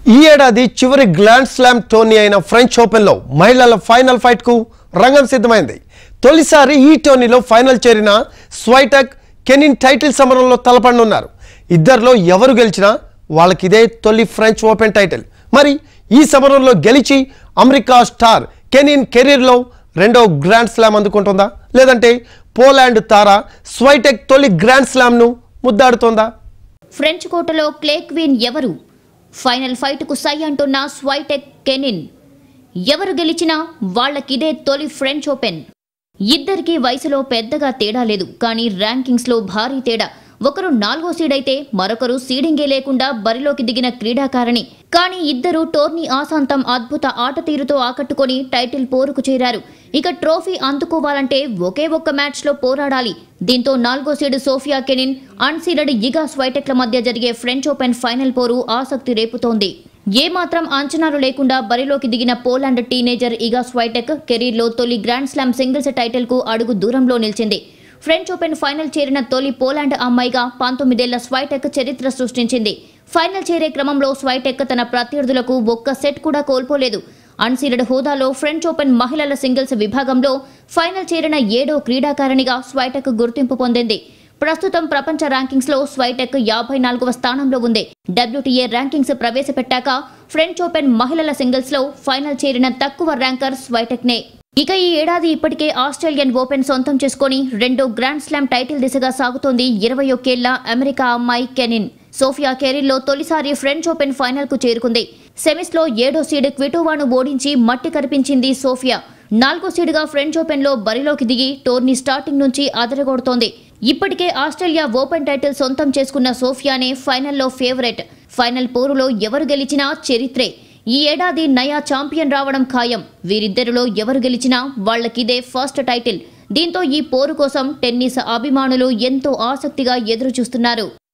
ఈ ఏడాది చివరి గ్రాండ్ స్లామ్ టోర్నీ అయిన ఫ్రెంచ్ ఓపెన్లో మహిళల ఫైనల్ ఫైట్కు రంగం సిద్ధమైంది తొలిసారి ఈ టోర్నీలో ఫైనల్ చేరిన స్వైటక్ కెనిన్ టైటిల్ సమరంలో తలపడనున్నారు ఇద్దరిలో ఎవరు గెలిచినా వాళ్ళకిదే తొలి ఫ్రెంచ్ ఓపెన్ టైటిల్ మరి ఈ సమరంలో గెలిచి అమెరికా స్టార్ కెనిన్ కెరీర్లో రెండో గ్రాండ్ స్లామ్ అందుకుంటుందా లేదంటే పోలాండ్ తార స్వైటెక్ తొలి గ్రాండ్ స్లామ్ను ముద్దాడుతోందా ఫ్రెంచ్ కోటలో క్లే క్వీన్ ఎవరు ఫైనల్ ఫైట్కు సై అంటున్న స్వైటెక్ కెనిన్ ఎవరు గెలిచినా వాళ్ళకిదే తొలి ఫ్రెంచ్ ఓపెన్ ఇద్దరికీ వయసులో పెద్దగా తేడా లేదు కానీ ర్యాంకింగ్స్లో భారీ తేడా ఒకరు నాలుగో సీడ్ అయితే మరొకరు సీడింగే లేకుండా బరిలోకి దిగిన క్రీడాకారిణి కానీ ఇద్దరు టోర్నీ ఆశాంతం అద్భుత ఆట తీరుతో ఆకట్టుకొని టైటిల్ పోరుకు చేరారు ఇక ట్రోఫీ అందుకోవాలంటే ఒకే ఒక్క మ్యాచ్లో పోరాడాలి దీంతో నాలుగో సీడ్ సోఫియా కెనిన్ అన్సీడెడ్ ఇగా స్వైటెక్ల మధ్య జరిగే ఫ్రెంచ్ ఓపెన్ ఫైనల్ పోరు ఆసక్తి రేపుతోంది ఏమాత్రం అంచనాలు లేకుండా బరిలోకి దిగిన పోలాండ్ టీనేజర్ ఇగా స్వైటెక్ కెరీర్లో తొలి గ్రాండ్ స్లామ్ సింగిల్స్ టైటిల్కు అడుగు దూరంలో నిలిచింది ఫ్రెంచ్ ఓపెన్ ఫైనల్ చేరిన తొలి పోలాండ్ అమ్మాయిగా పంతొమ్మిదేళ్ల స్వైటెక్ చరిత్ర సృష్టించింది ఫైనల్ చేరే క్రమంలో స్వైటెక్ తన ప్రత్యర్థులకు ఒక్క సెట్ కూడా కోల్పోలేదు అన్సీడెడ్ హోదాలో ఫ్రెంచ్ ఓపెన్ మహిళల సింగిల్స్ విభాగంలో ఫైనల్ చేరిన ఏడో క్రీడాకారిణిగా స్వైటెక్ గుర్తింపు పొందింది ప్రస్తుతం ప్రపంచ ర్యాంకింగ్స్ లో స్వైటెక్ యాభై నాలుగవ స్థానంలో ఉంది డబ్ల్యూటీఏ ర్యాంకింగ్స్ ప్రవేశపెట్టాక ఫ్రెంచ్ ఓపెన్ మహిళల సింగిల్స్ లో ఫైనల్ చేరిన తక్కువ ర్యాంకర్ స్వైటెక్ నే ఇక ఈ ఏడాది ఇప్పటికే ఆస్ట్రేలియన్ ఓపెన్ సొంతం చేసుకొని రెండో గ్రాండ్ స్లామ్ టైటిల్ దిశగా సాగుతోంది ఇరవై ఒకేళ్ల అమెరికా అమ్మాయి కెనిన్ సోఫియా కెరీర్లో తొలిసారి ఫ్రెంచ్ ఓపెన్ ఫైనల్ కు చేరుకుంది సెమీస్ లో ఏడో సీడ్ క్విటోవాను ఓడించి మట్టి కనిపించింది సోఫియా నాలుగో సీడ్గా ఫ్రెంచ్ ఓపెన్ లో బరిలోకి దిగి టోర్నీ స్టార్టింగ్ నుంచి అదరగొడుతోంది ఇప్పటికే ఆస్ట్రేలియా ఓపెన్ టైటిల్ సొంతం చేసుకున్న సోఫియానే ఫైనల్లో ఫేవరెట్ ఫైనల్ పోరులో ఎవరు గెలిచినా చరిత్రే ఈ ఏడాది నయా ఛాంపియన్ రావడం ఖాయం వీరిద్దరిలో ఎవరు గెలిచినా వాళ్ళకిదే ఫస్ట్ టైటిల్ దీంతో ఈ పోరు కోసం టెన్నిస్ అభిమానులు ఎంతో ఆసక్తిగా ఎదురు చూస్తున్నారు